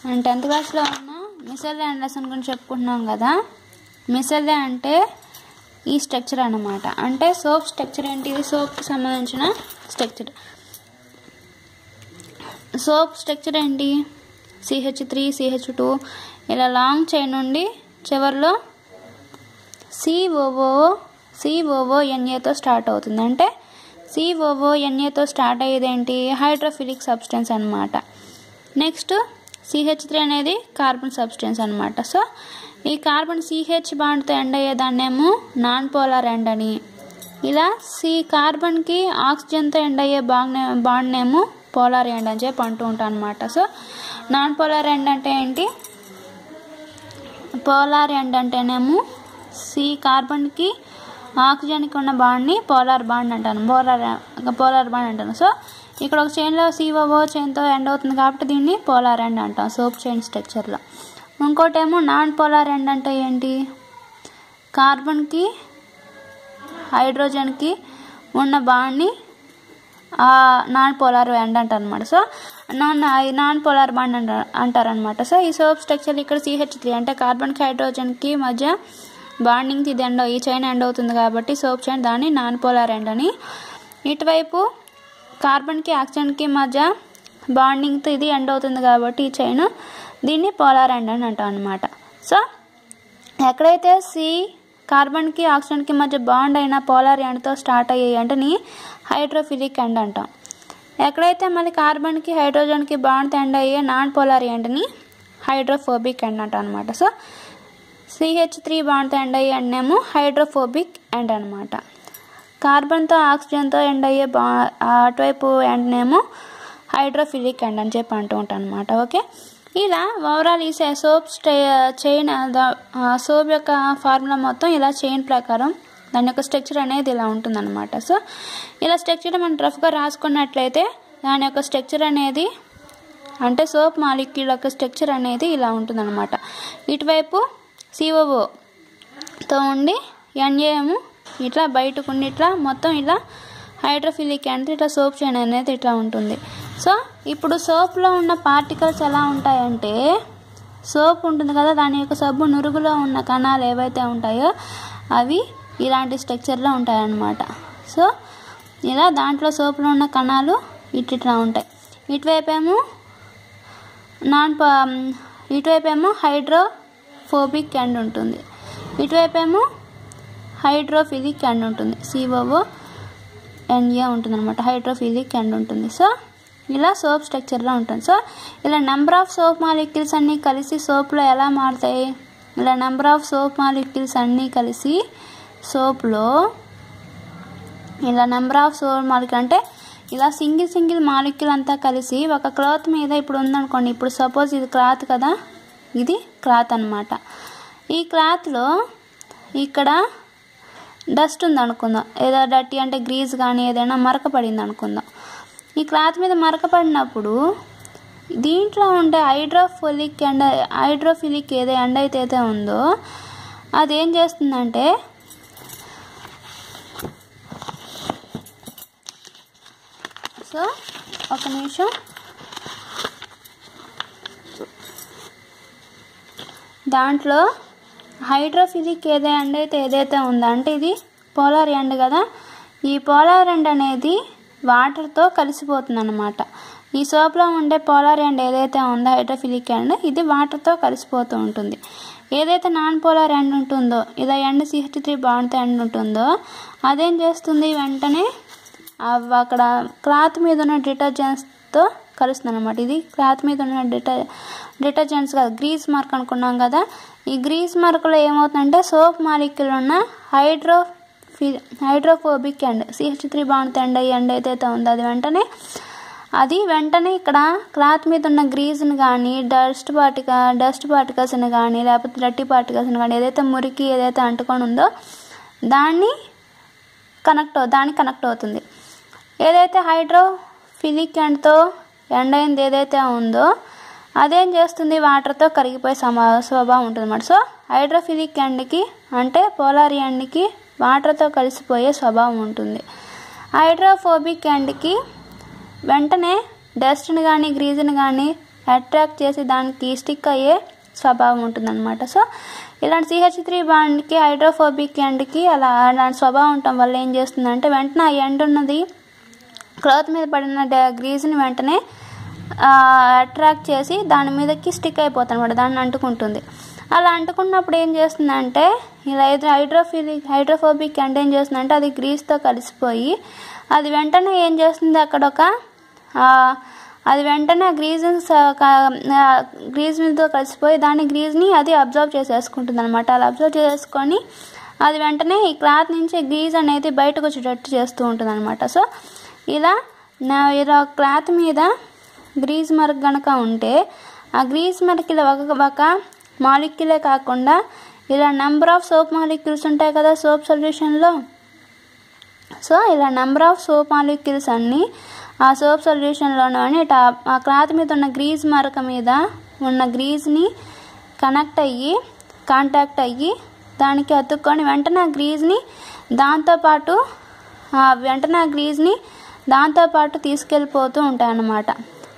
మనం టెన్త్ క్లాస్లో ఉన్న మిసెల్లే అండర్సన్ గురించి చెప్పుకుంటున్నాం కదా మిసెల్లే అంటే ఈ స్ట్రక్చర్ అన్నమాట అంటే సోప్ స్ట్రక్చర్ ఏంటి ఇది సోప్కి సంబంధించిన స్ట్రక్చర్ సోప్ స్ట్రక్చర్ ఏంటి సిహెచ్ త్రీ సిహెచ్ టూ ఇలా లాంగ్ చైన్ నుండి చివరిలో సిఓఓ సిఓఓ ఎన్ఏతో స్టార్ట్ అవుతుంది అంటే సిఓఓ ఎన్ఏతో స్టార్ట్ అయ్యేది ఏంటి హైడ్రోఫిలిక్ సబ్స్టెన్స్ అనమాట నెక్స్ట్ సిహెచ్ త్రీ అనేది కార్బన్ సబ్స్టెన్స్ అనమాట సో ఈ కార్బన్ సిహెచ్ బాండ్తో ఎండ్ అయ్యేదాన్నేమో నాన్ పోలార్ ఎండ్ అని ఇలా సి కార్బన్కి ఆక్సిజన్తో ఎండ్ అయ్యే బాండ్ బాండ్ నేమో పోలార్ ఎండ్ అని చెప్పి అంటూ ఉంటాం అనమాట సో నాన్ పోలార్ ఎండ్ అంటే ఏంటి పోలార్ ఎండ్ అంటేనేమో సి కార్బన్కి ఆక్సిజన్కి ఉన్న బాండ్ని పోలార్ బాండ్ అంటాను పోలార్ పోలార్ బాండ్ అంటాను సో ఇక్కడ ఒక చైన్లో సిఓఓ చైన్తో ఎండ్ అవుతుంది కాబట్టి దీన్ని పోలార్ ఎండ్ అంటాం సోప్ చైన్ స్ట్రక్చర్లో ఇంకోటేమో నాన్ పోలార్ ఎండ్ అంటే ఏంటి కార్బన్కి హైడ్రోజన్కి ఉన్న బాండ్ని నాన్ పోలార్ ఎండ్ అంటారు అనమాట so non non polar bond అంట అంటారనమాట సో ఈ సోప్ స్ట్రక్చర్ ఇక్కడ సిహెచ్ త్రీ అంటే కార్బన్కి హైడ్రోజన్కి మధ్య బాండింగ్ ఇది ఎండ్ ఈ చైన్ ఎండ్ అవుతుంది కాబట్టి సోప్ చైన్ దాన్ని నాన్ పోలార్ ఎండ్ అని ఇటువైపు కార్బన్కి ఆక్సిజన్కి మధ్య బాండింగ్తో ఇది ఎండ్ అవుతుంది కాబట్టి ఈ చైన్ దీన్ని పోలార్ ఎండ్ అని అంటాం అనమాట సో ఎక్కడైతే సి కార్బన్కి ఆక్సిజన్కి మధ్య బాండ్ అయిన పోలార్ ఎండ్తో స్టార్ట్ అయ్యాయి అంటే హైడ్రోఫిలిక్ ఎండ్ అంటాం ఎక్కడైతే మళ్ళీ కార్బన్కి హైడ్రోజన్కి బాండ్ ఎండ్ అయ్యే నాన్ పోలార్ ఎండ్ని హైడ్రోఫోబిక్ ఎండ్ అంటాం అనమాట సో సిహెచ్ త్రీ బాండ్తో ఎండ్ అయ్యే ఎండేమో హైడ్రోఫోబిక్ ఎండ్ అనమాట కార్బన్తో ఆక్సిజన్తో ఎండ్ అయ్యే బా అటువైపు ఎండ్నేమో హైడ్రోఫిలిక్ ఎండ్ అని చెప్పి అంటూ ఉంటాను అనమాట ఓకే ఇలా ఓవరాల్ ఈ సోప్ చైన్ సోప్ యొక్క ఫార్ములా మొత్తం ఇలా చైన్ ప్రకారం దాని యొక్క స్ట్రక్చర్ అనేది ఇలా ఉంటుందన్నమాట సో ఇలా స్ట్రక్చర్ మనం రఫ్గా రాసుకున్నట్లయితే దాని యొక్క స్ట్రక్చర్ అనేది అంటే సోప్ మాలిక్యూల్ యొక్క స్ట్రక్చర్ అనేది ఇలా ఉంటుందన్నమాట ఇటువైపు సిఓఓతో ఉండి ఎన్ఏము ఇట్లా బయటకు ఉండి ఇట్లా మొత్తం ఇలా హైడ్రోఫిలిక్ అంటే ఇట్లా సోప్ చైన్ అనేది ఇట్లా ఉంటుంది సో ఇప్పుడు సోప్లో ఉన్న పార్టికల్స్ ఎలా ఉంటాయంటే సోప్ ఉంటుంది కదా దాని యొక్క సబ్బు నురుగులో ఉన్న కణాలు ఏవైతే ఉంటాయో అవి ఇలాంటి స్ట్రక్చర్లో ఉంటాయన్నమాట సో ఇలా దాంట్లో సోప్లో ఉన్న కణాలు ఇట్లా ఉంటాయి ఇటువైపేమో నాన్ ఇటువైపేమో హైడ్రోఫోబిక్ ఎండ్ ఉంటుంది ఇటువైపేమో హైడ్రోఫిలిక్ ఎండ్ ఉంటుంది సిఓఓ ఎన్ఏ ఉంటుంది అనమాట హైడ్రోఫిలిక్ ఎండ్ ఉంటుంది సో ఇలా సోప్ స్ట్రక్చర్లో ఉంటుంది సో ఇలా నెంబర్ ఆఫ్ సోప్ మాలిక్యూల్స్ అన్నీ కలిసి సోప్లో ఎలా మారుతాయి ఇలా నెంబర్ ఆఫ్ సోప్ మాలిక్యూల్స్ అన్నీ కలిసి సోప్లో ఇలా నెంబర్ ఆఫ్ సోప్ మాలిక్యూల్ అంటే ఇలా సింగిల్ సింగిల్ మాలిక్యూల్ అంతా కలిసి ఒక క్లాత్ మీద ఇప్పుడు ఉందనుకోండి ఇప్పుడు సపోజ్ ఇది క్లాత్ కదా ఇది క్లాత్ అనమాట ఈ క్లాత్లో ఇక్కడ డస్ట్ ఉంది అనుకుందాం ఏదో డట్టి అంటే గ్రీజ్ కానీ ఏదైనా మరక పడింది అనుకుందాం ఈ క్లాత్ మీద మరక పడినప్పుడు దీంట్లో ఉండే హైడ్రోఫిలిక్ ఎండ హైడ్రోఫిలిక్ ఏదో ఎండ అయితే అయితే ఉందో అదేం చేస్తుందంటే సో ఒక నిమిషం దాంట్లో హైడ్రోఫిలిక్ ఏదే ఎండ్ అయితే ఏదైతే ఉందో అంటే ఇది పోలార్ ఎండ్ కదా ఈ పోలార్ ఎండ్ అనేది వాటర్తో కలిసిపోతుంది అనమాట ఈ సోప్లో ఉండే పోలార్ ఎండ్ ఏదైతే ఉందో హైడ్రోఫిలిక్ ఎండ్ ఇది వాటర్తో కలిసిపోతూ ఉంటుంది ఏదైతే నాన్ పోలార్ ఎండ్ ఉంటుందో ఇదే ఎండ్ సిహెచ్ త్రీ బాండ్తో ఎండ్ ఉంటుందో అదేం చేస్తుంది వెంటనే అక్కడ క్లాత్ మీద ఉన్న డిటర్జెంట్స్తో కలుస్తుంది అనమాట ఇది క్లాత్ మీద ఉన్న డిటర్ డిటర్జెంట్స్ కాదు గ్రీస్ మార్క్ అనుకున్నాం కదా ఈ గ్రీస్ మార్క్లో ఏమవుతుందంటే సోప్ మాలిక్యూల్ ఉన్న హైడ్రో ఫి hydrophobic end CH three bond end end ఏదైతే ఉందో అది వెంటనే అది వెంటనే ఇక్కడ క్లాత్ మీద ఉన్న గ్రీజ్ని కానీ డస్ట్ పార్టిక డస్ట్ పార్టికల్స్ని కానీ లేకపోతే డట్టి పార్టికల్స్ని కానీ ఏదైతే మురికి ఏదైతే అంటుకొని ఉందో దాన్ని కనెక్ట్ దానికి కనెక్ట్ అవుతుంది ఏదైతే హైడ్రోఫిలిక్ ఎండ్తో ఎండ్ అయింది ఏదైతే ఉందో అదేం చేస్తుంది వాటర్తో కరిగిపోయే సమా స్వభావం ఉంటుంది అన్నమాట సో హైడ్రోఫిలిక్ ఎండ్కి అంటే పోలార్ ఎండ్కి వాటర్తో కలిసిపోయే స్వభావం ఉంటుంది హైడ్రోఫోబిక్ ఎండ్కి వెంటనే డస్ట్ని కానీ గ్రీజ్ని కానీ అట్రాక్ట్ చేసి దానికి స్టిక్ అయ్యే స్వభావం ఉంటుందన్నమాట సో ఇలాంటి సిహెచ్ త్రీ బాండ్కి హైడ్రోఫోబిక్ ఎండ్కి అలా అలాంటి స్వభావం ఉండటం వల్ల ఏం చేస్తుందంటే వెంటనే ఆ ఎండ్ ఉన్నది క్లాత్ మీద పడిన గ్రీజ్ని వెంటనే అట్రాక్ట్ చేసి దాని మీదకి స్టిక్ అయిపోతుంది అనమాట దాన్ని అంటుకుంటుంది అలా అంటుకున్నప్పుడు ఏం చేస్తుందంటే ఇలా ఏదో హైడ్రోఫిలిక్ హైడ్రోఫోబిక్ ఎండ్ ఏం చేస్తుందంటే అది గ్రీస్తో కలిసిపోయి అది వెంటనే ఏం చేస్తుంది అక్కడ ఒక అది వెంటనే గ్రీజ్ గ్రీజ్ మీదతో కలిసిపోయి దాని గ్రీజ్ని అది అబ్జర్వ్ చేసేసుకుంటుంది అనమాట అలా అబ్జర్వ్ చేసుకొని అది వెంటనే ఈ క్లాత్ నుంచి గ్రీజ్ అనేది బయటకు వచ్చేటట్టు చేస్తూ ఉంటుంది అనమాట సో ఇలా నా ఇలా క్లాత్ మీద గ్రీజ్ మరక గనక ఉంటే ఆ గ్రీజ్ మరక ఇలా ఒక ఒక మాలిక్యులే కాకుండా ఇలా నెంబర్ ఆఫ్ సోప్ మాలిక్యూల్స్ ఉంటాయి కదా సోప్ సొల్యూషన్లో సో ఇలా నెంబర్ ఆఫ్ సోప్ మాలిక్యూల్స్ అన్నీ ఆ సోప్ సొల్యూషన్లోని ఆ క్లాత్ మీద ఉన్న గ్రీజ్ మరక మీద ఉన్న గ్రీజ్ని కనెక్ట్ అయ్యి కాంటాక్ట్ అయ్యి దానికి అతుక్కొని వెంటనే ఆ గ్రీజ్ని దాంతోపాటు వెంటనే ఆ గ్రీజ్ని దాంతోపాటు తీసుకెళ్ళిపోతూ ఉంటాయన్నమాట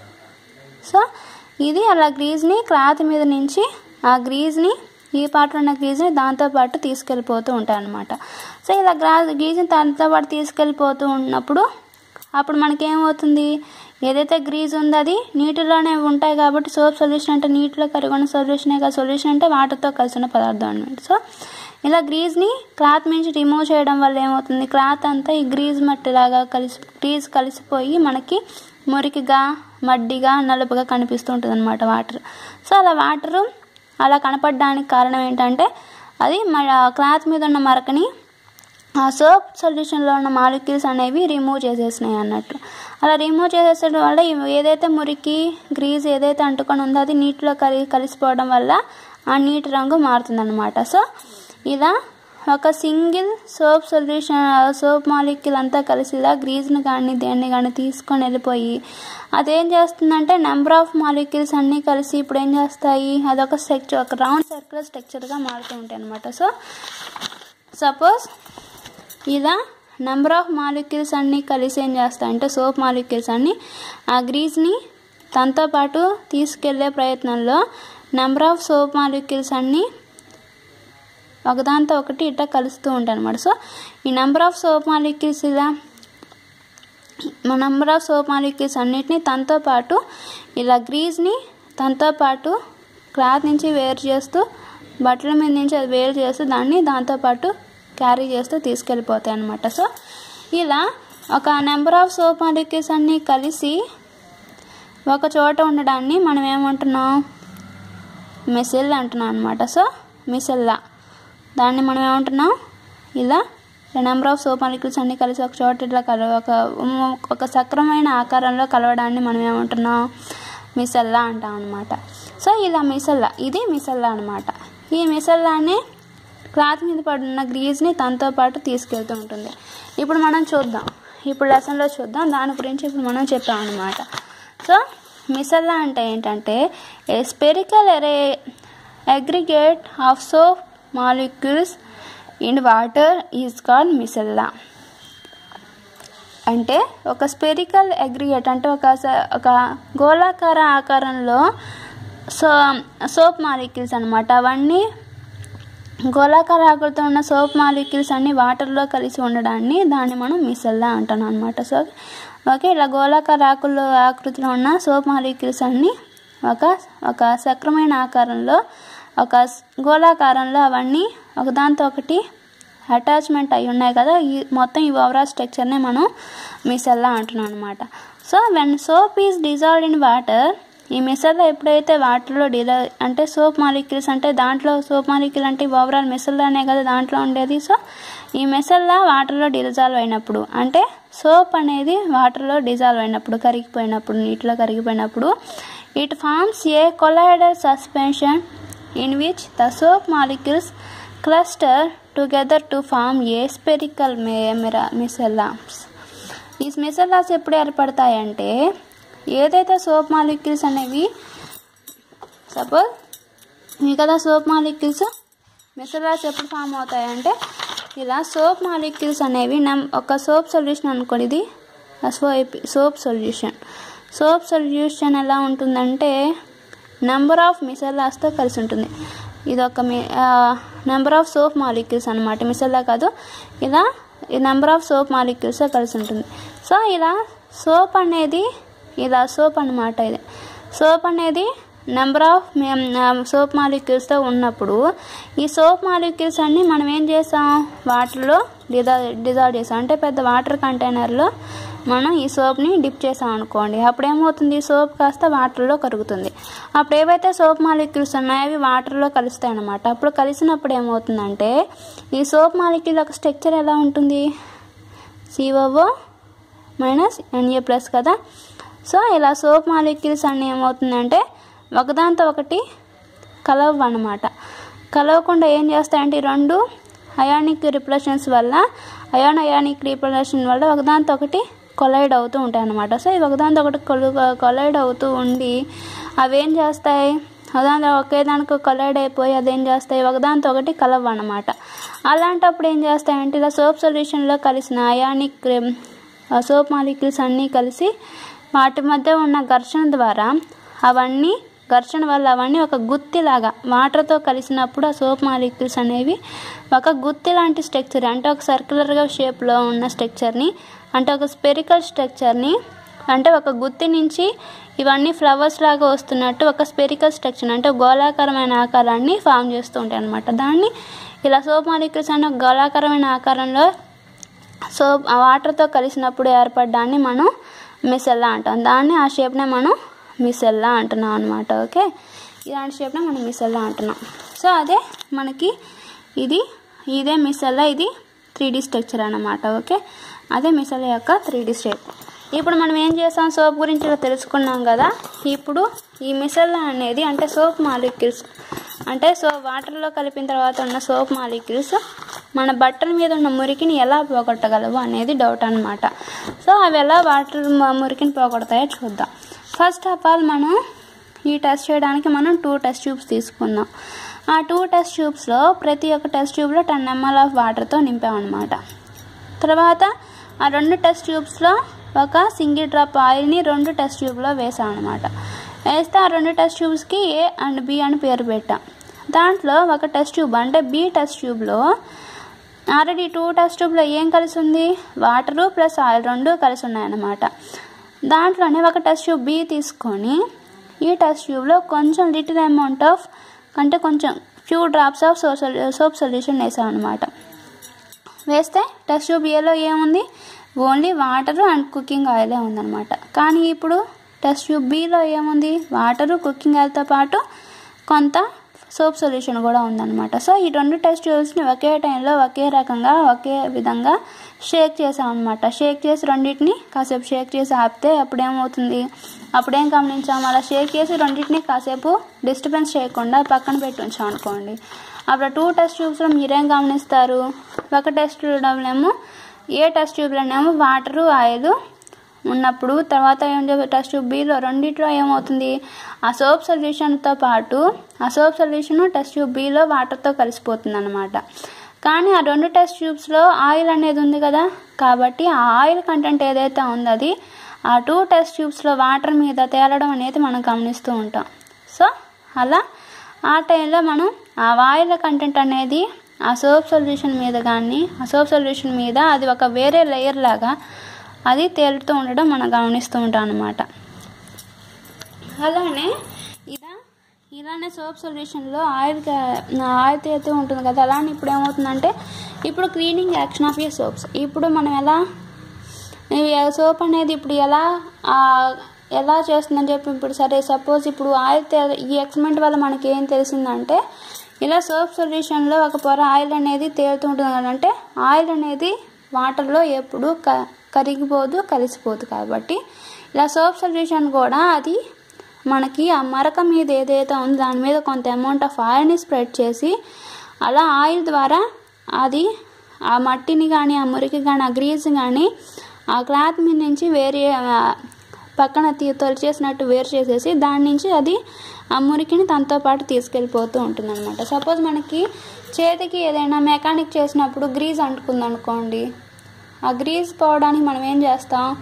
సో ఇది అలా గ్రీజ్ని క్లాత్ మీద నుంచి ఆ గ్రీజ్ని ఈ పాటలో ఉన్న గ్రీజ్ని దాంతోపాటు తీసుకెళ్ళిపోతూ ఉంటాయి అనమాట సో ఇలా గ్రా గ్రీజ్ని దాంతోపాటు తీసుకెళ్ళిపోతూ ఉన్నప్పుడు అప్పుడు మనకేమవుతుంది ఏదైతే గ్రీజ్ ఉందో అది నీటిలోనే ఉంటాయి కాబట్టి సోప్ సొల్యూషన్ అంటే నీటిలో కరిగిన సొల్యూషనే కదా సొల్యూషన్ అంటే వాటర్తో కలిసిన పదార్థం అనమాట సో ఇలా గ్రీజ్ని క్లాత్ నుంచి రిమూవ్ చేయడం వల్ల ఏమవుతుంది క్లాత్ అంతా ఈ గ్రీజ్ మట్టిలాగా కలిసి గ్రీజ్ కలిసిపోయి మనకి మురికిగా మడ్డిగా నలుపుగా కనిపిస్తూ ఉంటుంది అనమాట వాటర్ సో అలా వాటరు అలా కనపడడానికి కారణం ఏంటంటే అది మన క్లాత్ మీద ఉన్న మరకని ఆ సోప్ సొల్యూషన్లో ఉన్న మాలిక్యూల్స్ అనేవి రిమూవ్ చేసేసినాయి అన్నట్టు అలా రిమూవ్ చేసేసడం వల్ల ఏదైతే మురికి గ్రీజ్ ఏదైతే అంటుకొని ఉందో అది నీటిలో కలి కలిసిపోవడం వల్ల ఆ నీటి రంగు మారుతుందన్నమాట సో ఇలా ఒక single soap solution soap molecule అంతా కలిసి ఇలా గ్రీజ్ని కానీ దేన్ని కానీ తీసుకొని వెళ్ళిపోయి అదేం చేస్తుందంటే నెంబర్ ఆఫ్ మాలిక్యూల్స్ అన్నీ కలిసి ఇప్పుడు ఏం చేస్తాయి అదొక స్ట్రక్చర్ ఒక రౌండ్ సర్కిల్ స్ట్రక్చర్గా మారుతూ ఉంటాయి అనమాట సో సపోజ్ ఇలా నెంబర్ ఆఫ్ మాలిక్యూల్స్ అన్నీ కలిసి ఏం చేస్తాయి అంటే సోప్ మాలిక్యూల్స్ అన్నీ ఆ గ్రీజ్ని తనతో పాటు తీసుకెళ్లే ప్రయత్నంలో నెంబర్ ఆఫ్ సోప్ మాలిక్యూల్స్ అన్నీ ఒకదాంతో ఒకటి ఇట్లా కలుస్తూ ఉంటాయి అనమాట సో ఈ నెంబర్ ఆఫ్ సోప్ మాలిక్యూల్స్ ఇలా నెంబర్ ఆఫ్ సోప్ మాలిక్యూల్స్ అన్నిటిని తనతో పాటు ఇలా గ్రీజ్ని తనతో పాటు క్లాత్ నుంచి వేరు చేస్తూ బట్టల మీద నుంచి అది వేరు చేస్తూ దాన్ని దాంతోపాటు క్యారీ చేస్తూ తీసుకెళ్ళిపోతాయి అనమాట సో ఇలా ఒక నెంబర్ ఆఫ్ సోప్ మాలిక్యూల్స్ అన్నీ కలిసి ఒక చోట ఉండడాన్ని మనం ఏమంటున్నాం మిసిల్ అంటున్నాం అనమాట సో మిసిల్లా దాన్ని మనం ఏమంటున్నాం ఇలా నెంబర్ ఆఫ్ సోప్ మాలిక్యూల్స్ అన్నీ కలిసి ఒక చోట ఇట్లా కల ఒక ఒక సక్రమైన ఆకారంలో కలవడాన్ని మనం ఏమంటున్నాం మిసల్లా అంటాం అనమాట సో ఇలా మిసల్లా ఇది మిసల్లా అనమాట ఈ మిసల్లాని క్లాత్ మీద పడిన గ్రీజ్ని తనతో పాటు తీసుకెళ్తూ ఉంటుంది ఇప్పుడు మనం చూద్దాం ఇప్పుడు లెసన్లో చూద్దాం దాని గురించి ఇప్పుడు మనం చెప్పాం అనమాట సో మిసల్లా అంటే ఏంటంటే a spherical array aggregate of soap molecules in water is called micella అంటే ఒక స్పెరికల్ అగ్రిగేట్ అంటే ఒక ఒక గోళాకార ఆకారంలో సో సోప్ మాలిక్యూల్స్ అనమాట అవన్నీ గోళాకార ఆకృతితో ఉన్న సోప్ మాలిక్యూల్స్ అన్ని వాటర్లో కలిసి ఉండడాన్ని దాన్ని మనం మిసల్లా అంటాం అనమాట సో ఓకే ఇలా గోళాకార ఆకుల్లో ఆకృతిలో ఉన్న సోప్ మాలిక్యూల్స్ అన్ని ఒక ఒక సక్రమైన ఆకారంలో ఒక గోళాకారంలో అవన్నీ ఒకదాంతో ఒకటి అటాచ్మెంట్ అయి ఉన్నాయి కదా ఈ మొత్తం ఈ ఓవరాల్ స్ట్రక్చర్నే మనం మిసల్లా అంటున్నాం అనమాట so when soap is dissolved in water ఈ మిసల్లా ఎప్పుడైతే వాటర్లో డిజా అంటే సోప్ మాలిక్యూల్స్ అంటే దాంట్లో సోప్ మాలిక్యూల్ అంటే ఓవరాల్ మిసల్లానే కదా దాంట్లో ఉండేది సో ఈ మెసల్లా వాటర్లో డిజాల్వ్ అయినప్పుడు అంటే సోప్ అనేది వాటర్లో డిజాల్వ్ అయినప్పుడు కరిగిపోయినప్పుడు నీటిలో కరిగిపోయినప్పుడు it forms a colloidal suspension in which the soap molecules cluster together to form a spherical మెరా మిసెల్లాస్ ఈ మిసెల్లాస్ ఎప్పుడు ఏర్పడతాయంటే ఏదైతే సోప్ మాలిక్యూల్స్ అనేవి సపోజ్ మీ కదా సోప్ మాలిక్యూల్స్ మిసెల్లాస్ ఎప్పుడు ఫామ్ అవుతాయంటే ఇలా సోప్ మాలిక్యూల్స్ అనేవి నమ్ ఒక సోప్ సొల్యూషన్ అనుకోండి ఇది soap soap solution soap solution ఎలా ఉంటుందంటే నెంబర్ ఆఫ్ మిసెల్లాస్తో కలిసి ఉంటుంది ఇది ఒక మీ నెంబర్ ఆఫ్ సోప్ మాలిక్యూల్స్ అనమాట మిసెల్లా కాదు ఇలా ఈ నెంబర్ ఆఫ్ సోప్ మాలిక్యూల్స్ కలిసి ఉంటుంది సో ఇలా సోప్ అనేది ఇలా సోప్ అన్నమాట ఇది సోప్ అనేది నెంబర్ ఆఫ్ సోప్ మాలిక్యూల్స్తో ఉన్నప్పుడు ఈ సోప్ మాలిక్యూల్స్ అన్నీ మనం ఏం చేసాం వాటర్లో డిజా డిజాల్వ్ చేసాం అంటే పెద్ద వాటర్ కంటైనర్లో మనం ఈ సోప్ని డిప్ చేసాం అనుకోండి అప్పుడు ఏమవుతుంది సోప్ కాస్త వాటర్లో కరుగుతుంది అప్పుడు ఏవైతే సోప్ మాలిక్యూల్స్ ఉన్నాయో అవి వాటర్లో కలుస్తాయి అన్నమాట అప్పుడు కలిసినప్పుడు ఏమవుతుందంటే ఈ సోప్ మాలిక్యూల్ యొక్క స్ట్రక్చర్ ఎలా ఉంటుంది సిఓఓ మైనస్ ఎన్ఏ ప్లస్ కదా సో ఇలా సోప్ మాలిక్యూల్స్ అన్నీ ఏమవుతుందంటే ఒకదాంతో ఒకటి కలవ అన్నమాట కలవకుండా ఏం చేస్తాయంటే ఈ రెండు అయానిక్ రిప్రెషన్స్ వల్ల అయాన్ అయానిక్ రిప్రెషన్ వల్ల ఒకదాంతో ఒకటి కొలైడ్ అవుతూ ఉంటాయి అన్నమాట సో ఇవి ఒకదాంతో ఒకటి కొలు కొలైడ్ అవుతూ ఉండి అవి ఏం చేస్తాయి ఒకదాంతో ఒకే దానికి కొలైడ్ అయిపోయి అదేం చేస్తాయి ఒకదాంతో ఒకటి కలవ అన్నమాట అలాంటప్పుడు ఏం చేస్తాయంటే ఇలా సోప్ సొల్యూషన్లో కలిసిన అయానిక్ సోప్ మాలిక్యూల్స్ అన్నీ కలిసి వాటి మధ్య ఉన్న ఘర్షణ ద్వారా అవన్నీ ఘర్షణ వల్ల అవన్నీ ఒక గుత్తిలాగా వాటర్తో కలిసినప్పుడు ఆ సోప్ మాలిక్యూల్స్ అనేవి ఒక గుత్తి లాంటి స్ట్రక్చర్ అంటే ఒక సర్క్యులర్గా షేప్లో ఉన్న స్ట్రక్చర్ని అంటే ఒక స్పెరికల్ స్ట్రక్చర్ని అంటే ఒక గుత్తి నుంచి ఇవన్నీ ఫ్లవర్స్ లాగా వస్తున్నట్టు ఒక స్పెరికల్ స్ట్రక్చర్ అంటే గోళాకారమైన ఆకారాన్ని ఫామ్ చేస్తూ ఉంటాయి అనమాట దాన్ని ఇలా సోప్ మాలిక్యూల్స్ అనే ఒక గోళాకారమైన ఆకారంలో సోప్ ఆ వాటర్తో కలిసినప్పుడు ఏర్పడ్డాన్ని మనం మిసెల్లా అంటాం దాన్ని ఆ షేప్నే మనం మిసెల్లా అంటున్నాం అనమాట ఓకే ఇలాంటి షేప్నే మనం మిసెల్లా అంటున్నాం సో అదే మనకి ఇది ఇదే మిసెల్లా ఇది త్రీ డి స్ట్రక్చర్ అనమాట ఓకే అదే మిసెల్లా యొక్క త్రీ డి షేప్ ఇప్పుడు మనం ఏం చేసాం సోప్ గురించి ఇలా తెలుసుకున్నాం కదా ఇప్పుడు ఈ మిసెల్లా అనేది అంటే సోప్ మాలిక్యూల్స్ అంటే సో వాటర్లో కలిపిన తర్వాత ఉన్న సోప్ మాలిక్యూల్స్ మన బట్టల మీద ఉన్న మురికిని ఎలా పోగొట్టగలవు అనేది డౌట్ అనమాట సో అవి ఎలా వాటర్ మురికిని పోగొడతాయో చూద్దాం ఫస్ట్ ఆఫ్ ఆల్ మనం ఈ టెస్ట్ చేయడానికి మనం టూ టెస్ట్ ట్యూబ్స్ తీసుకుందాం ఆ టూ టెస్ట్ ట్యూబ్స్లో ప్రతి ఒక్క టెస్ట్ ట్యూబ్లో టెన్ ఎంఎల్ ఆఫ్ వాటర్తో నింపామన్నమాట తర్వాత ఆ రెండు టెస్ట్ ట్యూబ్స్లో ఒక సింగిల్ డ్రాప్ ఆయిల్ని రెండు టెస్ట్ ట్యూబ్లో వేసాం అనమాట వేస్తే ఆ రెండు టెస్ట్ ట్యూబ్స్కి ఏ అండ్ బి అని పేరు పెట్టాం దాంట్లో ఒక టెస్ట్ ట్యూబ్ అంటే బి టెస్ట్ ట్యూబ్లో ఆల్రెడీ టూ టెస్ట్ ట్యూబ్లో ఏం కలిసి ఉంది వాటరు ప్లస్ ఆయిల్ రెండు కలిసి ఉన్నాయన్నమాట దాంట్లోనే ఒక టెస్ట్ ట్యూబ్ బి తీసుకొని ఈ టెస్ట్ ట్యూబ్లో కొంచెం లిటిల్ అమౌంట్ ఆఫ్ అంటే కొంచెం few drops of soap soap solution వేసాం అనమాట వేస్తే టెస్ట్ ట్యూబ్ ఏలో ఏముంది ఓన్లీ వాటరు అండ్ కుకింగ్ ఆయిలే ఉందన్నమాట కానీ ఇప్పుడు టెస్ట్ ట్యూబ్ బిలో ఏముంది వాటరు కుకింగ్ ఆయిల్తో పాటు కొంత సోప్ సొల్యూషన్ కూడా ఉందన్నమాట సో ఈ రెండు టెస్ట్ ట్యూబ్స్ని ఒకే టైంలో ఒకే రకంగా ఒకే విధంగా షేక్ చేసాం అనమాట షేక్ చేసి రెండింటిని కాసేపు షేక్ చేసి ఆపితే అప్పుడు ఏమవుతుంది అప్పుడేం గమనించాం అలా షేక్ చేసి రెండింటిని కాసేపు డిస్టర్బెన్స్ చేయకుండా పక్కన పెట్టి ఉంచాం అనుకోండి అప్పుడు టూ టెస్ట్ ట్యూబ్స్లో మీరేం గమనిస్తారు ఒక టెస్ట్ ట్యూబ్లోనేమో ఏ టెస్ట్ ట్యూబ్లోనేమో వాటరు ఆయిల్ ఉన్నప్పుడు తర్వాత ఏం టెస్ట్ ట్యూబ్ బిలో రెండిట్లో ఏమవుతుంది ఆ సోప్ సొల్యూషన్తో పాటు ఆ సోప్ సొల్యూషన్ టెస్ట్ ట్యూబ్ బిలో వాటర్తో కలిసిపోతుంది అనమాట కానీ ఆ రెండు టెస్ట్ ట్యూబ్స్లో ఆయిల్ అనేది ఉంది కదా కాబట్టి ఆ ఆయిల్ కంటెంట్ ఏదైతే ఉందో అది ఆ టూ టెస్ట్ ట్యూబ్స్లో వాటర్ మీద తేలడం అనేది మనం గమనిస్తూ ఉంటాం సో అలా ఆ టైంలో మనం ఆ ఆయిల్ కంటెంట్ అనేది ఆ సోప్ సొల్యూషన్ మీద కానీ ఆ సోప్ సొల్యూషన్ మీద అది ఒక వేరే లేయర్ లాగా అది తేలుతూ ఉండడం మనం గమనిస్తూ ఉంటాం అన్నమాట అలానే ఇలా ఇలానే సోప్ సొల్యూషన్లో ఆయిల్ ఆయిల్ తేలుతూ ఉంటుంది కదా అలానే ఇప్పుడు ఏమవుతుందంటే ఇప్పుడు క్లీనింగ్ యాక్షన్ ఆఫ్ ఈ సోప్స్ ఇప్పుడు మనం ఎలా సోప్ అనేది ఇప్పుడు ఎలా ఎలా చేస్తుందని చెప్పి ఇప్పుడు సరే సపోజ్ ఇప్పుడు ఆయిల్ ఈ ఎక్స్పెరిమెంట్ వల్ల మనకి ఏం తెలిసిందంటే ఇలా సోప్ సొల్యూషన్లో ఒక పొర ఆయిల్ అనేది తేలుతూ ఉంటుంది కదంటే ఆయిల్ అనేది వాటర్లో ఎప్పుడు క కరిగిపోదు కలిసిపోదు కాబట్టి ఇలా సోప్ సొల్యూషన్ కూడా అది మనకి ఆ మరక మీద ఏదైతే ఉందో దాని మీద కొంత అమౌంట్ ఆఫ్ ఆయిల్ని స్ప్రెడ్ చేసి అలా ఆయిల్ ద్వారా అది ఆ మట్టిని కానీ ఆ మురికి కానీ ఆ గ్రీస్ కానీ ఆ క్లాత్ మీద నుంచి వేరే పక్కన తీ తొలిచేసినట్టు వేరు చేసేసి దాని నుంచి అది ఆ మురికిని తనతో పాటు తీసుకెళ్ళిపోతూ ఉంటుంది అనమాట సపోజ్ మనకి చేతికి ఏదైనా మెకానిక్ చేసినప్పుడు గ్రీజ్ అంటుకుంది అనుకోండి ఆ గ్రీజ్ పోవడానికి మనం ఏం చేస్తాం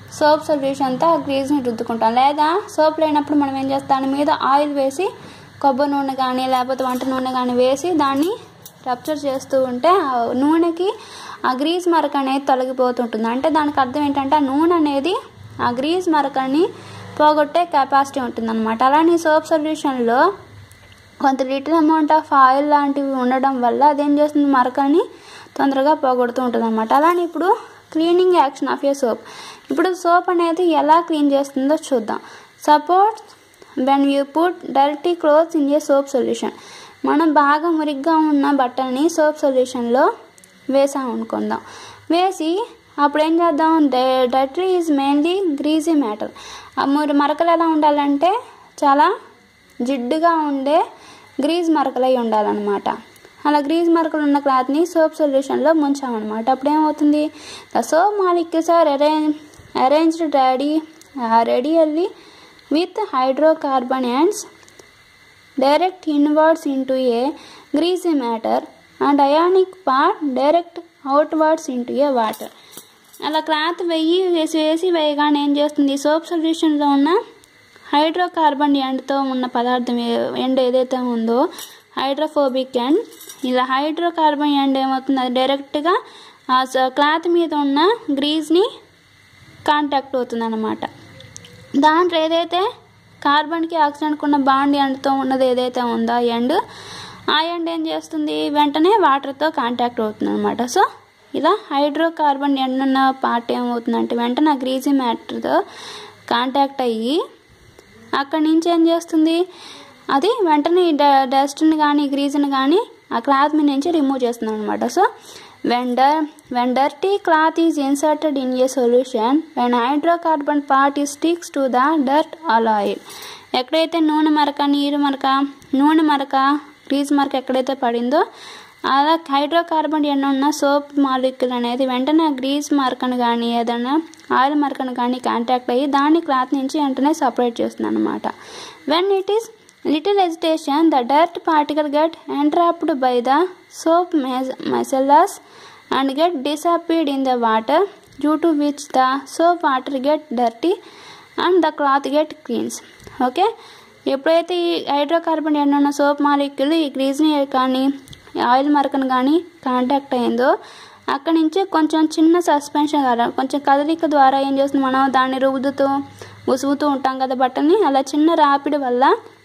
సోప్ సొల్యూషన్తో ఆ గ్రీజ్ని రుద్దుకుంటాం లేదా సోప్ లేనప్పుడు మనం ఏం చేస్తాం దాని మీద ఆయిల్ వేసి కొబ్బరి నూనె కానీ లేకపోతే వంట నూనె కానీ వేసి దాన్ని రప్చర్ చేస్తూ ఉంటే ఆ నూనెకి ఆ గ్రీజ్ మరక అనేది తొలగిపోతుంటుంది అంటే దానికి అర్థం ఏంటంటే ఆ నూనె అనేది ఆ గ్రీజ్ మరకని పోగొట్టే కెపాసిటీ ఉంటుందన్నమాట అలానే సోప్ సొల్యూషన్లో కొంత లిటిల్ అమౌంట్ ఆఫ్ ఆయిల్ లాంటివి ఉండడం వల్ల అదేం చేస్తుంది మరకని తొందరగా పోగొడుతూ ఉంటుంది అనమాట అలానే ఇప్పుడు cleaning action of a soap ఇప్పుడు సోప్ అనేది ఎలా క్లీన్ చేస్తుందో చూద్దాం suppose when you put dirty clothes in a soap solution మనం బాగా మురిగ్గా ఉన్న బట్టల్ని సోప్ సొల్యూషన్లో వేసాం అనుకుందాం వేసి అప్పుడు ఏం చేద్దాం dirty is mainly greasy matter ఆ మురి మరకలు ఎలా ఉండాలంటే చాలా జిడ్డుగా ఉండే గ్రీజ్ మరకలై ఉండాలన్నమాట అలా గ్రీజ్ మరకలు ఉన్న క్లాత్ని సోప్ సొల్యూషన్లో ముంచామన్నమాట అప్పుడు ఏమవుతుంది the soap molecules are arrange arranged ready radially with hydrocarbon ends direct inwards into a greasy matter and ionic part direct outwards into a water అలా క్లాత్ వెయ్యి వేసి వేసి వేయగానే ఏం చేస్తుంది సోప్ సొల్యూషన్లో ఉన్న హైడ్రోకార్బన్ ఎండ్తో ఉన్న పదార్థం ఏ- ఎండ్ ఏదైతే ఉందో హైడ్రోఫోబిక్ ఎండ్ ఇలా హైడ్రోకార్బన్ ఎండ్ ఏమవుతుంది అది డైరెక్ట్గా ఆ స- క్లాత్ మీద ఉన్న గ్రీజ్ని కాంటాక్ట్ అవుతుంది అనమాట దాంట్లో ఏదైతే కార్బన్కి ఆక్సిజన్కి ఉన్న బాండ్ ఎండ్తో ఉన్నది ఏదైతే ఉందో ఆ ఎండ్ ఆ ఎండ్ ఏం చేస్తుంది వెంటనే వాటర్తో కాంటాక్ట్ అవుతుంది అనమాట సో ఇలా హైడ్రోకార్బన్ ఎండ్ ఉన్న పార్ట్ ఏమవుతుందంటే వెంటనే ఆ గ్రీజీ మ్యాటర్తో కాంటాక్ట్ అయ్యి అక్కడి నుంచి ఏం చేస్తుంది అది వెంటనే ఈ డ డస్ట్ని కానీ గ్రీజ్ని కానీ ఆ క్లాత్ మీద నుంచి రిమూవ్ చేస్తుంది అనమాట సో వెండర్ when dirty cloth is inserted in a solution when hydrocarbon part ఈ sticks to the dirt all oil ఎక్కడైతే నూనె మరక నీరు మరక నూనె మరక గ్రీజ్ మరక ఎక్కడైతే పడిందో అలా హైడ్రోకార్బన్ ఎన్న ఉన్న సోప్ మాలిక్యూల్ అనేది వెంటనే ఆ గ్రీజ్ మరకను కానీ ఏదైనా ఆయిల్ మరకను కానీ కాంటాక్ట్ అయ్యి దాన్ని క్లాత్ నుంచి వెంటనే సపరేట్ చేస్తుంది అనమాట when it is little agitation the dirt particle get entrapped by the soap micellas and get dispersed in the water due to which the soap water get dirty and the cloth get cleans okay ఎప్పుడైతే ఈ hydrocarbon ఎన్న soap molecule ఈ గ్రీజ్ని కానీ oil మరకను కానీ contact అయిందో అక్కడి నుంచి కొంచెం చిన్న సస్పెన్షన్ ద్వారా కొంచెం కదలిక ద్వారా ఏం చేస్తుంది మనం దాన్ని రుద్దుతూ ఉసుగుతూ ఉంటాం కదా బట్టని అలా చిన్న రాపిడి వల్ల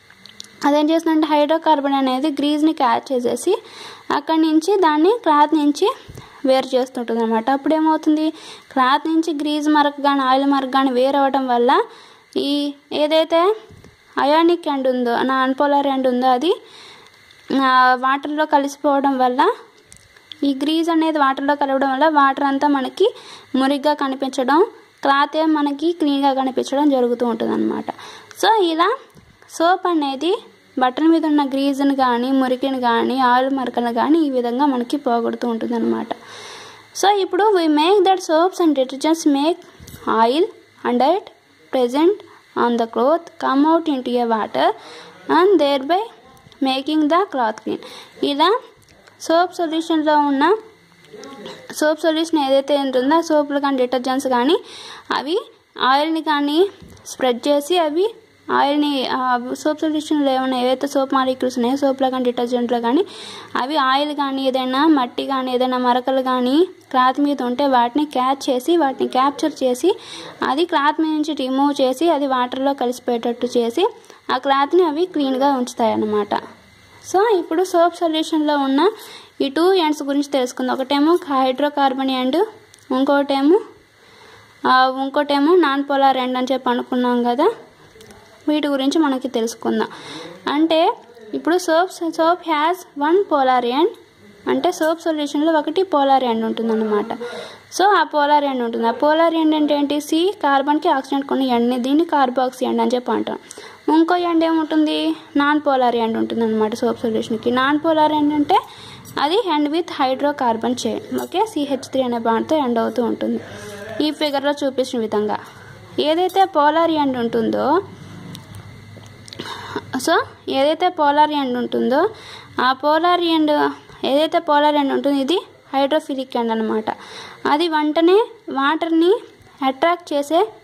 అదేం చేస్తుందంటే హైడ్రోకార్బన్ అనేది గ్రీజ్ని క్యాచ్ చేసేసి అక్కడి నుంచి దాన్ని క్లాత్ నుంచి వేరు చేస్తుంటుంది అనమాట అప్పుడు ఏమవుతుంది క్లాత్ నుంచి గ్రీజ్ మరక కానీ ఆయిల్ మరక కానీ వేరు అవ్వడం వల్ల ఈ ఏదైతే అయానిక్ ఎండ్ ఉందో నాన్ పోలార్ ఎండ్ ఉందో అది ఆ, వాటర్లో కలిసిపోవడం వల్ల ఈ గ్రీజ్ అనేది వాటర్లో కలవడం వల్ల వాటర్ అంతా మనకి మురిగ్గా కనిపించడం క్లాత్ ఏం మనకి క్లీన్గా కనిపించడం జరుగుతూ ఉంటుంది అనమాట సో ఇలా సోప్ అనేది బట్టల మీద ఉన్న గ్రీజ్ని కానీ మురికిని కానీ ఆయిల్ మరకలు కానీ ఈ విధంగా మనకి పోగొడుతూ ఉంటుంది అనమాట సో ఇప్పుడు we make that soaps and detergents make oil and it present on the cloth come out into a water and thereby making the cloth clean ఇలా సోప్ సొల్యూషన్లో ఉన్న సోప్ సొల్యూషన్ ఏదైతే ఉంటుందో ఆ సోపులు కానీ detergents కానీ అవి ఆయిల్ని కానీ స్ప్రెడ్ చేసి అవి ఆయిల్ని సోప్ సొల్యూషన్లో ఏమైనా ఏవైతే సోప్ మాలిక్యూల్స్ ఉన్నాయో సోప్లో కానీ డిటర్జెంట్లో కానీ అవి ఆయిల్ కానీ ఏదైనా మట్టి కానీ ఏదైనా మరకలు కానీ క్లాత్ మీద ఉంటే వాటిని క్యాచ్ చేసి వాటిని క్యాప్చర్ చేసి అది క్లాత్ మీద నుంచి రిమూవ్ చేసి అది వాటర్లో కలిసిపోయేటట్టు చేసి ఆ క్లాత్ని అవి క్లీన్గా ఉంచుతాయి అన్నమాట సో ఇప్పుడు సోప్ సొల్యూషన్లో ఉన్న ఈ టూ ఎండ్స్ గురించి తెలుసుకుందాం ఒకటేమో హైడ్రోకార్బన్ ఎండ్ ఇంకోటేమో ఆ, ఇంకోటేమో నాన్ పోలార్ ఎండ్ అని చెప్పి అనుకున్నాం కదా వీటి గురించి మనకి తెలుసుకుందాం అంటే ఇప్పుడు soap soap has one polar end అంటే సోప్ సొల్యూషన్లో ఒకటి పోలార్ ఎండ్ ఉంటుందన్నమాట సో ఆ పోలార్ ఎండ్ ఉంటుంది ఆ పోలార్ ఎండ్ అంటే ఏంటి సి కార్బన్కి ఆక్సిజన్ కొన్ని ఎండ్ని దీన్ని కార్బాక్సీ ఎండ్ అని చెప్పి అంటాం ఇంకో ఎండ్ ఏముంటుంది నాన్ పోలార్ ఎండ్ ఉంటుంది అనమాట సోప్ సొల్యూషన్కి నాన్ పోలార్ ఎండ్ అంటే అది end with hydrocarbon chain okay CH three అనే బాండ్తో ఎండ్ అవుతూ ఉంటుంది ఈ ఫిగర్లో చూపించిన విధంగా ఏదైతే పోలార్ ఎండ్ ఉంటుందో సో ఏదైతే పోలార్ ఎండ్ ఉంటుందో ఆ పోలార్ ఎండ్ ఏదైతే పోలార్ ఎండ్ ఉంటుందో ఇది హైడ్రోఫిలిక్ ఎండ్ అనమాట అది వెంటనే వాటర్ని అట్రాక్ట్ చేసే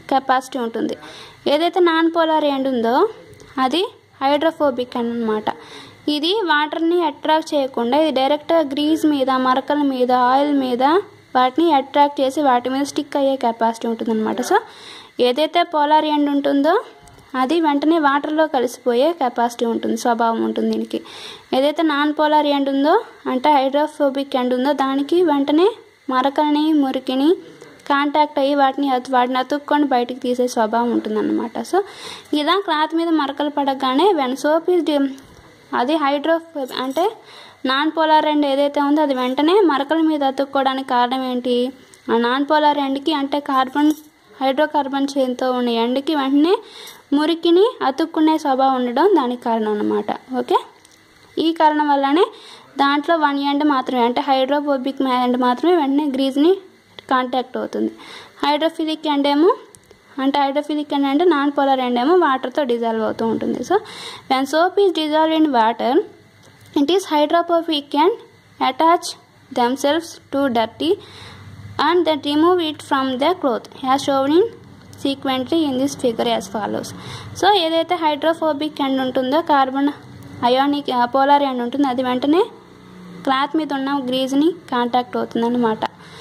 కెపాసిటీ ఉంటుంది ఏదైతే నాన్ పోలార్ ఎండ్ ఉందో అది హైడ్రోఫోబిక్ అనమాట ఇది వాటర్ని అట్రాక్ట్ చేయకుండా ఇది డైరెక్ట్గా గ్రీజ్ మీద మరకల మీద ఆయిల్ మీద వాటిని అట్రాక్ట్ చేసి వాటి మీద స్టిక్ అయ్యే కెపాసిటీ ఉంటుందన్నమాట సో ఏదైతే పోలార్ ఎండ్ ఉంటుందో అది వెంటనే వాటర్లో కలిసిపోయే కెపాసిటీ ఉంటుంది స్వభావం ఉంటుంది దీనికి ఏదైతే నాన్ పోలార్ ఎండ్ ఉందో అంటే హైడ్రోఫోబిక్ ఎండ్ ఉందో దానికి వెంటనే మరకల్ని మురికిని కాంటాక్ట్ అయ్యి వాటిని అతు- వాటిని అతుక్కొని బయటికి తీసే స్వభావం ఉంటుందన్నమాట సో ఇలా క్లాత్ మీద మరకలు పడగానే వెన్ సోప్ ఈజ్ అది హైడ్రో అంటే నాన్ పోలార్ ఎండ్ ఏదైతే ఉందో అది వెంటనే మరకల మీద అతుక్కోవడానికి కారణం ఏంటి ఆ నాన్ పోలార్ ఎండ్కి అంటే కార్బన్ హైడ్రోకార్బన్ చైన్తో ఉన్న ఎండ్కి వెంటనే మురికిని అతుక్కునే స్వభావం ఉండడం దానికి కారణం అన్నమాట ఓకే ఈ కారణం వల్లనే దాంట్లో వన్ ఎండ్ మాత్రమే అంటే హైడ్రోఫోబిక్ ఎండ్ మాత్రమే వెంటనే గ్రీజ్ని కాంటాక్ట్ అవుతుంది హైడ్రోఫిలిక్ ఎండ్ ఏమో అంటే హైడ్రోఫిలిక్ ఎండ్ అంటే నాన్ పోలార్ ఎండ్ ఏమో వాటర్తో డిజాల్వ్ అవుతూ ఉంటుంది so when soap is dissolve in water it is hydrophobic and attach themselves to dirty and then remove it from the cloth as shown in sequentially in this figure as follows so ఏదైతే hydrophobic end ఉంటుందో carbon ionic polar end ఉంటుందో అది వెంటనే cloth మీద ఉన్న గ్రీజ్ని contact అవుతుందన్నమాట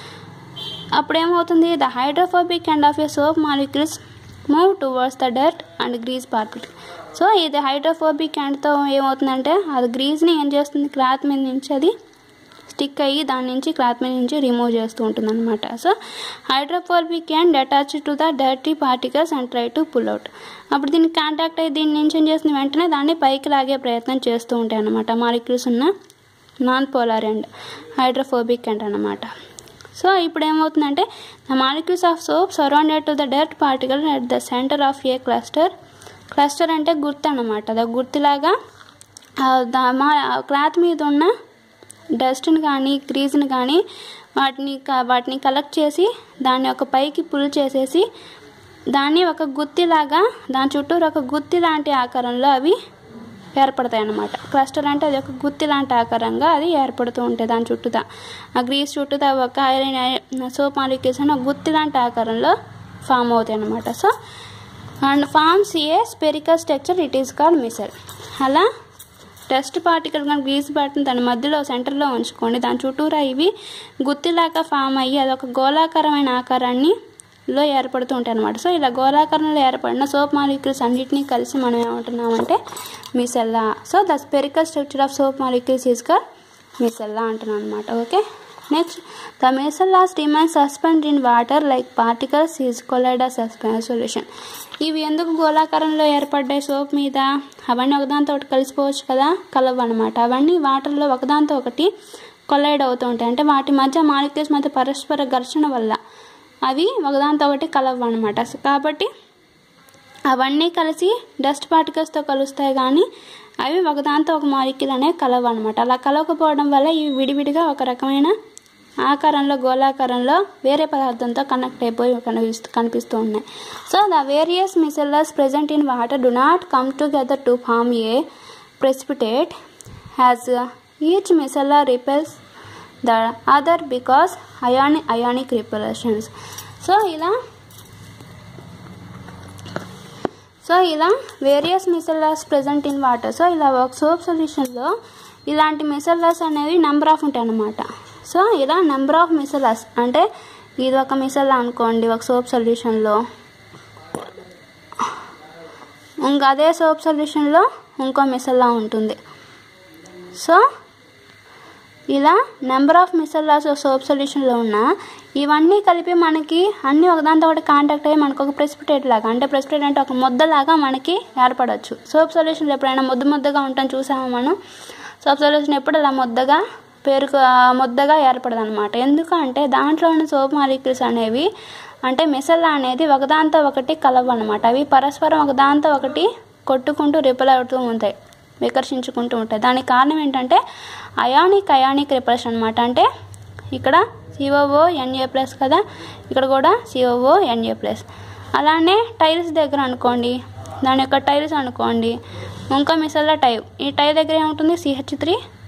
అప్పుడు ఏమవుతుంది the hydrophobic end of a soap molecules move towards the dirt and grease particle so ఇది హైడ్రోఫోబిక్ ఎండ్తో ఏమవుతుందంటే అది గ్రీజ్ని ఏం చేస్తుంది క్లాత్ మీద నుంచి అది స్టిక్ అయ్యి దాని నుంచి క్లాత్ మీద నుంచి రిమూవ్ చేస్తూ ఉంటుంది అనమాట so hydrophobic and attach to the dirty particles and try to pull out అప్పుడు దీనికి కాంటాక్ట్ అయ్యి దీని నుంచి ఏం చేస్తుంది వెంటనే దాన్ని పైకి లాగే ప్రయత్నం చేస్తూ ఉంటాయి అనమాట మాలిక్యూల్స్ ఉన్న non polar and hydrophobic and అనమాట సో ఇప్పుడు ఏమవుతుందంటే the molecules of soap surrounded to the dirt particle at the center of a cluster cluster అంటే గుర్తు అనమాట అది గుర్తులాగా ఆ దా- మా క్లాత్ మీద ఉన్న డస్ట్ని కానీ గ్రీజ్ని కానీ వాటిని క- వాటిని కలెక్ట్ చేసి దాన్ని ఒక పైకి పుల్ చేసేసి దాన్ని ఒక గుత్తిలాగా దాని చుట్టూరు ఒక గుత్తి లాంటి ఆకారంలో అవి ఏర్పడతాయి అన్నమాట క్లస్టర్ అంటే అది ఒక గుత్తి లాంటి ఆకారంగా అది ఏర్పడుతూ ఉంటాయి దాని చుట్టూతా ఆ గ్రీస్ చుట్టూతా ఒక ఐరన్ సోప్ మాలిక్యూల్స్ అని ఒక గుత్తి లాంటి ఆకారంలో ఫామ్ అవుతాయి అన్నమాట so and forms a spherical structure it is called micelle అలా డస్ట్ పార్టికల్ కానీ గ్రీస్ బాటిల్ దాని మధ్యలో సెంటర్లో ఉంచుకోండి దాని చుట్టూరా ఇవి గుత్తిలాగా ఫామ్ అయ్యి అదొక గోళాకారమైన ఆకారాన్ని లో ఏర్పడుతూ ఉంటాయి అనమాట సో ఇలా గోళాకారంలో ఏర్పడిన సోప్ మాలిక్యూల్స్ అన్నిటినీ కలిసి మనం ఏమంటున్నామంటే micella so the spherical structure of soap molecules is call micella అంటున్నాం అనమాట okay next the micellas remain suspend in water like particles is colloidal suspend solution ఇవి ఎందుకు గోళాకారంలో ఏర్పడ్డాయి సోప్ మీద అవన్నీ ఒకదాంతో ఒకటి కలిసిపోవచ్చు కదా కలవు అనమాట అవన్నీ వాటర్లో ఒకదాంతో ఒకటి కొలైడ్ అవుతూ ఉంటాయి అంటే వాటి మధ్య మాలిక్యూల్స్ మధ్య పరస్పర ఘర్షణ వల్ల అవి ఒకదాంతో ఒకటి కలవు అనమాట కాబట్టి అవన్నీ కలిసి డస్ట్ పార్టికల్స్తో కలుస్తాయి కానీ అవి ఒకదాంతో ఒక మాలిక్యూల్ అనే కలవు అనమాట అలా కలవకపోవడం వల్ల ఇవి విడివిడిగా ఒక రకమైన ఆకారంలో గోళాకారంలో వేరే పదార్థంతో కనెక్ట్ అయిపోయి కనిపిస్తూ కనిపిస్తూ ఉన్నాయి so the various micelles present in water do not come together to form a precipitate has each micelle repels the other because అయాని అయానిక్ రిపరేషన్స్ సో ఇలా సో ఇలా various micelles present in water so ఇలా ఒక soap సొల్యూషన్లో ఇలాంటి మిసెల్లాస్ అనేవి number of ఉంటాయి అన్నమాట so ఇలా నెంబర్ ఆఫ్ మిసెల్లాస్ అంటే ఇది ఒక మిసెల్లా అనుకోండి ఒక సోప్ సొల్యూషన్లో ఇంకా అదే సోప్ సొల్యూషన్లో ఇంకో మిసెల్లా ఉంటుంది సో ఇలా నెంబర్ ఆఫ్ మిసల్లాస్ సోప్ సొల్యూషన్లో ఉన్న ఇవన్నీ కలిపి మనకి అన్నీ ఒకదాంతో ఒకటి కాంటాక్ట్ అయ్యి మనకు ఒక ప్రెసిపిటేట్ లాగా అంటే ప్రెసిపిటేట్ అంటే ఒక ముద్దలాగా మనకి ఏర్పడవచ్చు సోప్ సొల్యూషన్లో ఎప్పుడైనా ముద్ద ముద్దగా ఉంటాం చూసామా మనం సోప్ సొల్యూషన్ ఎప్పుడు అలా ముద్దగా పేరుకు ఆ ముద్దగా ఏర్పడదు అనమాట ఎందుకంటే దాంట్లో ఉన్న సోప్ మాలిక్యూల్స్ అనేవి అంటే మిసల్లా అనేది ఒకదాంతో ఒకటి కలవు అనమాట అవి పరస్పరం ఒకదాంతో ఒకటి కొట్టుకుంటూ రిపల్ అవుతూ ఉంటాయి వికర్షించుకుంటూ ఉంటాయి దానికి కారణం ఏంటంటే అయానిక్ అయానిక్ రిపల్షన్ అనమాట అంటే ఇక్కడ సిఓఓ ఎన్ఏ ప్లస్ కదా ఇక్కడ కూడా సిఓఓ ఎన్ఏ ప్లస్ అలానే టైల్స్ దగ్గర అనుకోండి దాని యొక్క టైల్స్ అనుకోండి ఇంకా మిసల్లా టైవ్ ఈ టై దగ్గర ఏముంటుంది సిహెచ్ త్రీ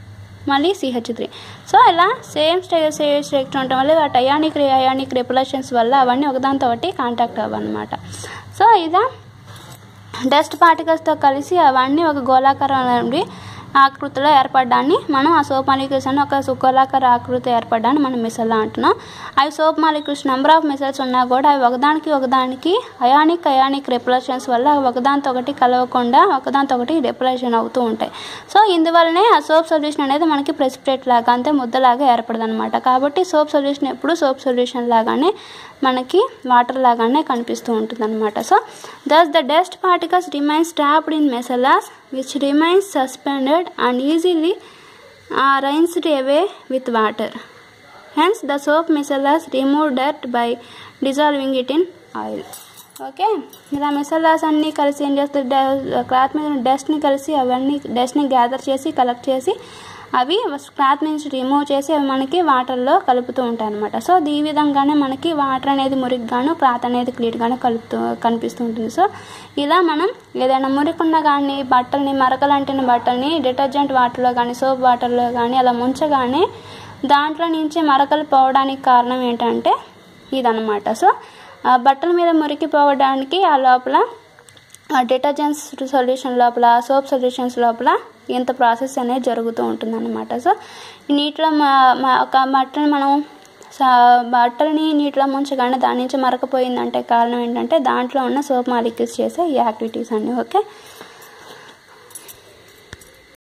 మళ్ళీ సిహెచ్ త్రీ సో ఇలా సేమ్ స్టే సేమ్ స్ట్రక్చర్ ఉండటం వల్ల వాటి అయానిక్ అయానిక్ రిపులేషన్స్ వల్ల అవన్నీ ఒకదానితో ఒకటి కాంటాక్ట్ అవ్వన్నమాట సో ఇదా డస్ట్ పార్టికల్స్తో కలిసి అవన్నీ ఒక గోళాకారం ఆకృతిలో ఏర్పడ్డాన్ని మనం ఆ సోప్ మాలిక్యూల్స్ అని ఒక సు- గోళాకార ఆకృతి ఏర్పడ్డాన్ని మనం మిసల్ అంటున్నాం అవి soap molecules number of micelles ఉన్నా కూడా అవి ఒకదానికి ఒకదానికి అయానిక్ అయానిక్ రెపులేషన్స్ వల్ల అవి ఒకదానితో ఒకటి కలవకుండా ఒకదానితో ఒకటి రెపులేషన్ అవుతూ ఉంటాయి సో ఇందువల్లనే ఆ సోప్ సొల్యూషన్ అనేది మనకి ప్రెసిపిటేట్ లాగా అంతే ముద్దలాగా ఏర్పడదు అనమాట కాబట్టి సోప్ సొల్యూషన్ ఎప్పుడు సోప్ సొల్యూషన్ లాగానే మనకి వాటర్ లాగానే కనిపిస్తూ ఉంటుంది అనమాట so thus the dust particles remains trapped in micelles which remains suspended and easily rinsed away with water hence the soap micelles remove dirt by dissolving it in oil okay ఇలా micelles అన్నీ కలిసి ఏం చేస్తుంది cloth మీద డస్ట్ని కలిసి అవన్నీ డస్ట్ని gather చేసి collect చేసి అవి క్లాత్ నుంచి రిమూవ్ చేసి అవి మనకి వాటర్లో కలుపుతూ ఉంటాయి అనమాట సో ఈ విధంగానే మనకి వాటర్ అనేది మురిగ్గాను క్లాత్ అనేది క్లీన్గాను కలుపుతూ కనిపిస్తూ ఉంటుంది సో ఇలా మనం ఏదైనా మురికున్న కానీ బట్టల్ని మరకలంటిన బట్టల్ని డిటర్జెంట్ వాటర్లో కానీ సోప్ వాటర్లో కానీ అలా ముంచగానే దాంట్లో నుంచి మరకలు పోవడానికి కారణం ఏంటంటే ఇదనమాట సో ఆ బట్టల మీద మురికి పోవడానికి ఆ లోపల డిటర్జెంట్స్ సొల్యూషన్ లోపల సోప్ సొల్యూషన్స్ లోపల ఇంత ప్రాసెస్ అనేది జరుగుతూ ఉంటుందన్నమాట సో ఈ నీటిలో మ- మ- ఒక బట్టని మనం స- బట్టలని నీటిలో ముంచగానే దాని నుంచి మరకపోయిందంటే కారణం ఏంటంటే దాంట్లో ఉన్న సోప్ మాలిక్యూల్స్ చేసే ఈ యాక్టివిటీస్ అన్నీ ఓకే